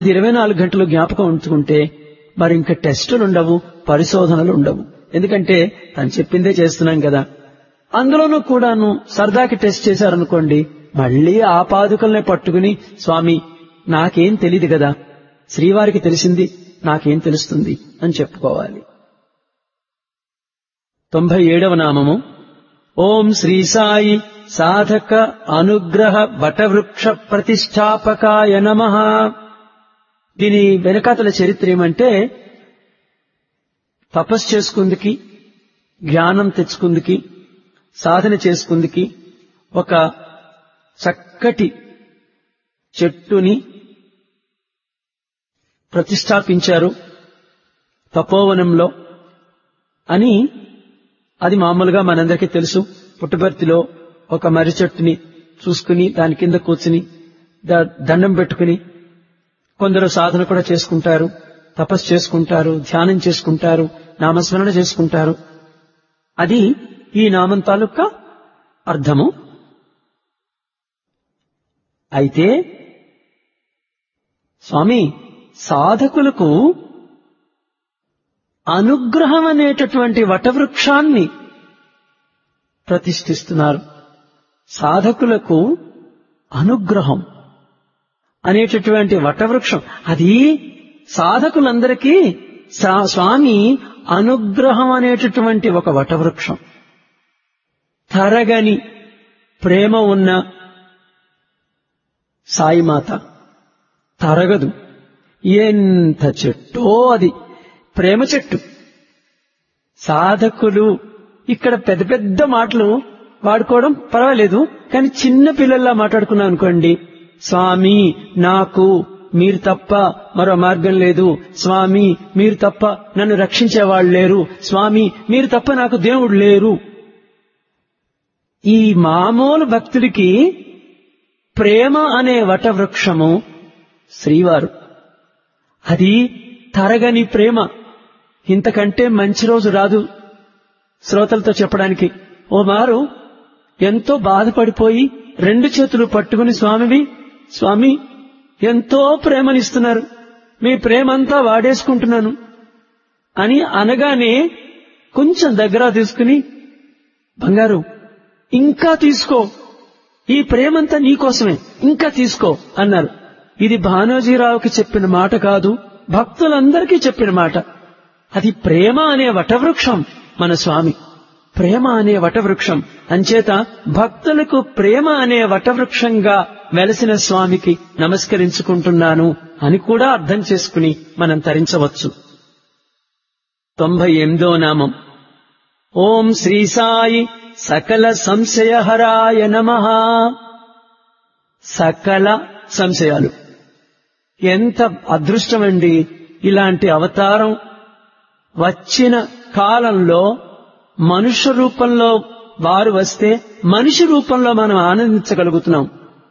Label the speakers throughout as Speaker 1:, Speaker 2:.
Speaker 1: ఇరవై నాలుగు గంటలు జ్ఞాపకం ఉంచుకుంటే మరి ఇంకా టెస్టులు ఉండవు పరిశోధనలు ఉండవు ఎందుకంటే తను చెప్పిందే చేస్తున్నాం కదా అందులోనూ కూడాను సరదాకి టెస్ట్ చేశారనుకోండి మళ్ళీ ఆ పాదుకల్నే పట్టుకుని స్వామి నాకేం తెలియదు కదా శ్రీవారికి తెలిసింది నాకేం తెలుస్తుంది అని చెప్పుకోవాలి తొంభై ఏడవ నామము ఓం శ్రీ సాయి సాధక అనుగ్రహ వటవృక్ష ప్రతిష్టాపకాయ నమ దీని వెనకాతల చరిత్ర ఏమంటే తపస్సు చేసుకుందికి జ్ఞానం తెచ్చుకుందికి సాధన చేసుకుందికి ఒక చక్కటి చెట్టుని ప్రతిష్టాపించారు తపోవనంలో అని అది మామూలుగా మనందరికీ తెలుసు పుట్టబర్తిలో ఒక మర్రి చెట్టుని చూసుకుని దాని కింద కూర్చుని ద- దండం పెట్టుకుని కొందరు సాధన కూడా చేసుకుంటారు తపస్సు చేసుకుంటారు ధ్యానం చేసుకుంటారు నామస్మరణ చేసుకుంటారు అది ఈ నామం తాలూకా అర్థము అయితే స్వామి సాధకులకు అనుగ్రహం అనేటటువంటి వటవృక్షాన్ని ప్రతిష్ఠిస్తున్నారు సాధకులకు అనుగ్రహం అనేటటువంటి వటవృక్షం అది సాధకులందరికీ సా- స్వామి అనుగ్రహం అనేటటువంటి ఒక వటవృక్షం తరగని ప్రేమ ఉన్న సాయిమాత తరగదు ఎంత చెట్టో అది ప్రేమ చెట్టు సాధకులు ఇక్కడ పెద్ద పెద్ద మాటలు వాడుకోవడం పర్వాలేదు కానీ చిన్న పిల్లల్లా మాట్లాడుకున్నాం అనుకోండి స్వామి నాకు మీరు తప్ప మరో మార్గం లేదు స్వామి మీరు తప్ప నన్ను రక్షించేవాళ్ళు లేరు స్వామి మీరు తప్ప నాకు దేవుడు లేరు ఈ మామూలు భక్తుడికి ప్రేమ అనే వటవృక్షము శ్రీవారు అది తరగని ప్రేమ ఇంతకంటే మంచి రోజు రాదు శ్రోతలతో చెప్పడానికి ఓ మారు ఎంతో బాధపడిపోయి రెండు చేతులు పట్టుకుని స్వామివి స్వామి ఎంతో ప్రేమనిస్తున్నారు మీ ప్రేమంతా వాడేసుకుంటున్నాను అని అనగానే కొంచెం దగ్గర తీసుకుని బంగారు ఇంకా తీసుకో ఈ ప్రేమంతా నీకోసమే ఇంకా తీసుకో అన్నారు ఇది భానోజీరావుకి చెప్పిన మాట కాదు భక్తులందరికీ చెప్పిన మాట అది ప్రేమ అనే వటవృక్షం మన స్వామి ప్రేమ అనే వటవృక్షం అంచేత భక్తులకు ప్రేమ అనే వటవృక్షంగా వెలసిన స్వామికి నమస్కరించుకుంటున్నాను అని కూడా అర్థం చేసుకుని మనం తరించవచ్చు తొంభై ఎనిమిదో నామం ఓం శ్రీ సాయి సకల సంశయహరాయ నమ సకల సంశయాలు ఎంత అదృష్టమండి ఇలాంటి అవతారం వచ్చిన కాలంలో మనుష్య రూపంలో వారు వస్తే మనిషి రూపంలో మనం ఆనందించగలుగుతున్నాం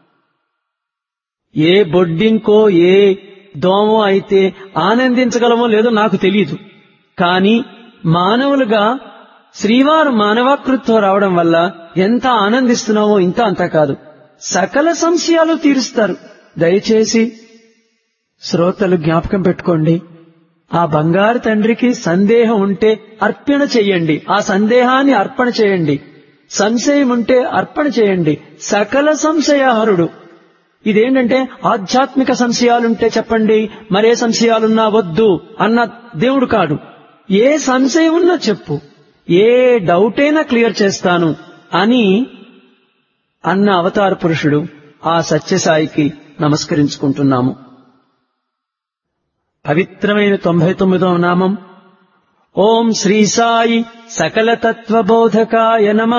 Speaker 1: ఏ బొడ్డింకో ఏ దోమో అయితే ఆనందించగలమో లేదో నాకు తెలియదు కానీ మానవులుగా శ్రీవారు మానవాకృతితో రావడం వల్ల ఎంత ఆనందిస్తున్నామో ఇంత అంత కాదు సకల సంశయాలు తీరుస్తారు దయచేసి శ్రోతలు జ్ఞాపకం పెట్టుకోండి ఆ బంగారు తండ్రికి సందేహం ఉంటే అర్పణ చేయండి ఆ సందేహాన్ని అర్పణ చేయండి సంశయం ఉంటే అర్పణ చేయండి సకల సంశయహరుడు ఇదేంటంటే ఆధ్యాత్మిక సంశయాలుంటే చెప్పండి మరే సంశయాలున్నా వద్దు అన్న దేవుడు కాడు ఏ సంశయం ఉన్నా చెప్పు ఏ డౌట్ అయినా క్లియర్ చేస్తాను అని అన్న అవతార పురుషుడు ఆ సత్యసాయికి నమస్కరించుకుంటున్నాము పవిత్రమైన తొంభై తొమ్మిదవ నామం ఓం శ్రీ సాయి సకల తత్వబోధకాయ నమ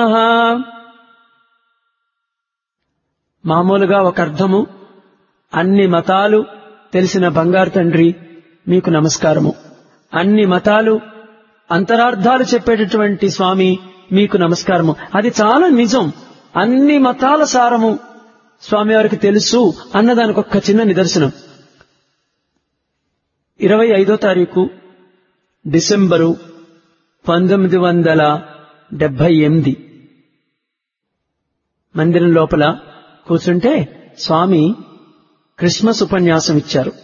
Speaker 1: మామూలుగా ఒక అర్థము అన్ని మతాలు తెలిసిన బంగారు తండ్రి మీకు నమస్కారము అన్ని మతాలు అంతరార్థాలు చెప్పేటటువంటి స్వామి మీకు నమస్కారము అది చాలా నిజం అన్ని మతాల సారము స్వామివారికి తెలుసు అన్నదానికి ఒక చిన్న నిదర్శనం ఇరవై ఐదో తారీఖు డిసెంబరు పంతొమ్మిది వందల డెబ్బై ఎనిమిది మందిరం లోపల కూర్చుంటే స్వామి క్రిస్మస్ ఉపన్యాసం ఇచ్చారు